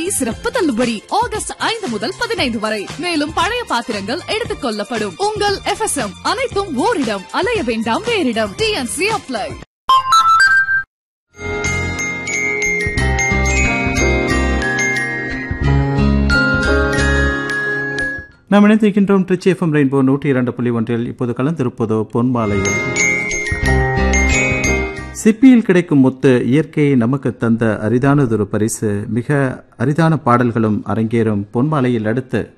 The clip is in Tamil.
சிறப்பு தள்ளுபடி ஆகஸ்ட் ஐந்து முதல் பதினைந்து வரை மேலும் பழைய பாத்திரங்கள் எடுத்துக் கொள்ளப்படும் உங்கள் எஃப்எஸ்எம் அனைத்தும் ஓரிடம் அலைய வேண்டாம் வேறிடம் டிஎன்சி அப்ளை நாம் இணைந்திருக்கின்றோம் ட்ரிச்சி எஃப்எம் ரெயின்போ நூற்றி இரண்டு புள்ளி ஒன்றில் இப்போது கலந்திருப்பதோ பொன்மாலையில் சிப்பியில் கிடைக்கும் முத்து இயற்கையை நமக்கு தந்த அரிதானதொரு பரிசு மிக அரிதான பாடல்களும் அரங்கேறும் பொன்மாலையில் அடுத்து